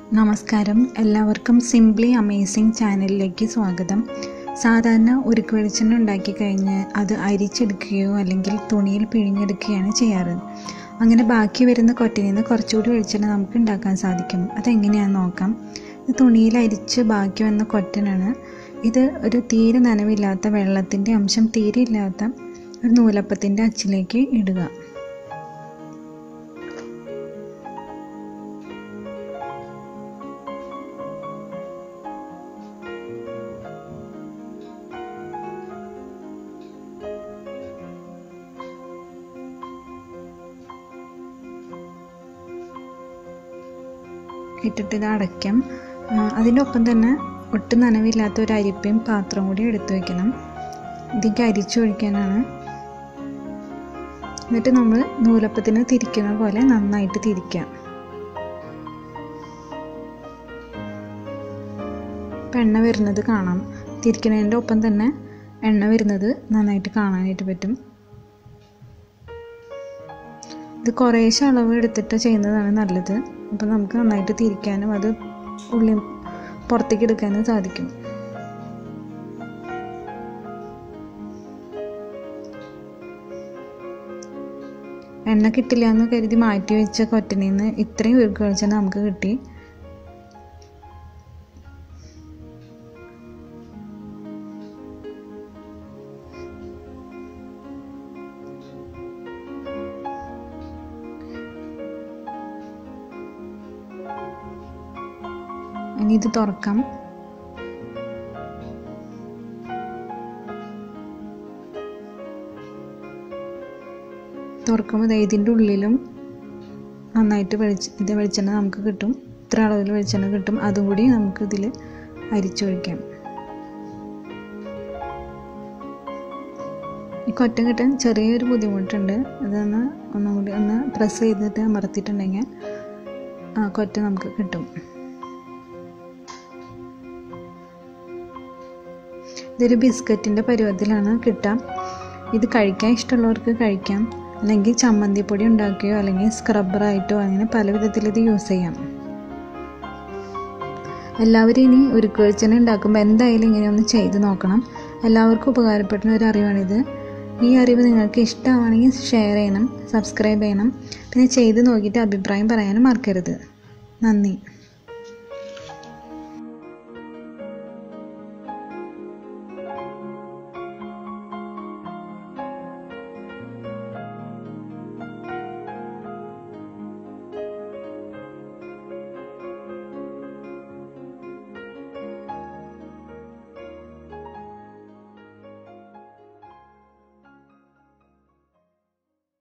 നമസ്കാരം എല്ലാവർക്കും simply amazing ചാനലിലേക്ക് സ്വാഗതം സാധാരണ ഉരുക്ക് വെളിച്ചെണ്ണ ഉണ്ടാക്കി കഴിഞ്ഞ് അത് അരിച്ചെടുക്കുകയോ അല്ലെങ്കിൽ തുണിയിൽ പിഴിഞ്ഞെടുക്കുകയാണ് ചെയ്യാറ് അങ്ങനെ ബാക്കി വരുന്ന കൊറ്റിൽ നിന്ന് കുറച്ചുകൂടി വെളിച്ചെണ്ണ നമുക്ക് ഉണ്ടാക്കാൻ സാധിക്കും അതെങ്ങനെയാണെന്ന് നോക്കാം ഇത് തുണിയിൽ അരിച്ച് ബാക്കി വന്ന കൊറ്റനാണ് ഇത് ഒരു തീരെ നനവില്ലാത്ത വെള്ളത്തിൻ്റെ അംശം തീരെ ഇല്ലാത്ത ഒരു നൂലപ്പത്തിൻ്റെ അച്ചിലേക്ക് ഇടുക ഇട്ടിട്ട് ഇത് അടയ്ക്കാം അതിൻ്റെ ഒപ്പം തന്നെ ഒട്ടും നനവില്ലാത്ത ഒരു അരിപ്പയും പാത്രം കൂടി എടുത്തു വെക്കണം ഇതിലേക്ക് അരിച്ചൊഴിക്കാനാണ് എന്നിട്ട് നമ്മൾ നൂലപ്പത്തിന് തിരിക്കുന്ന പോലെ നന്നായിട്ട് തിരിക്കാം ഇപ്പം എണ്ണ വരുന്നത് കാണാം തിരിക്കുന്നതിൻ്റെ ഒപ്പം തന്നെ എണ്ണ വരുന്നത് നന്നായിട്ട് കാണാനായിട്ട് പറ്റും ഇത് കുറേശ്ശെ അളവ് എടുത്തിട്ട് ചെയ്യുന്നതാണ് നല്ലത് അപ്പോൾ നമുക്ക് നന്നായിട്ട് തിരിക്കാനും അത് ഉള്ളി പുറത്തേക്ക് എടുക്കാനും സാധിക്കും എണ്ണ കിട്ടില്ല എന്ന് കരുതി മാറ്റി വെച്ച കൊറ്റനിൽ നിന്ന് ഇത്രയും ഉരുക്ക് വെളിച്ചെണ്ണ നമുക്ക് കിട്ടി ഇനി ഇത് തുറക്കാം തുറക്കുമ്പോൾ ഇതിൻ്റെ ഉള്ളിലും നന്നായിട്ട് വെളിച്ച ഇത് വെളിച്ചെണ്ണ നമുക്ക് കിട്ടും ഇത്ര അളവിൽ വെളിച്ചെണ്ണ കിട്ടും അതും കൂടി നമുക്ക് ഇതിൽ അരിച്ചൊഴിക്കാം ഈ കൊറ്റ കിട്ടാൻ ചെറിയൊരു ബുദ്ധിമുട്ടുണ്ട് അതൊന്ന് ഒന്നും കൂടി ഒന്ന് പ്രസ് ചെയ്തിട്ട് അമർത്തിയിട്ടുണ്ടെങ്കിൽ ആ കൊറ്റ നമുക്ക് കിട്ടും ഇതൊരു ബിസ്ക്കറ്റിൻ്റെ പരുവത്തിലാണ് കിട്ടുക ഇത് കഴിക്കാൻ ഇഷ്ടമുള്ളവർക്ക് കഴിക്കാം അല്ലെങ്കിൽ ചമ്മന്തിപ്പൊടി ഉണ്ടാക്കുകയോ അല്ലെങ്കിൽ സ്ക്രബ്ബറായിട്ടോ അങ്ങനെ പല വിധത്തിൽ ഇത് യൂസ് ചെയ്യാം എല്ലാവരും ഇനി ഉരുക്ക് വെളിച്ചെണ്ണ ഉണ്ടാക്കുമ്പോൾ എന്തായാലും ഇങ്ങനെ ഒന്ന് ചെയ്ത് നോക്കണം എല്ലാവർക്കും ഉപകാരപ്പെടുന്ന ഒരു അറിവാണിത് ഈ അറിവ് നിങ്ങൾക്ക് ഇഷ്ടമാണെങ്കിൽ ഷെയർ ചെയ്യണം സബ്സ്ക്രൈബ് ചെയ്യണം പിന്നെ ചെയ്ത് നോക്കിയിട്ട് അഭിപ്രായം പറയാനും മറക്കരുത് നന്ദി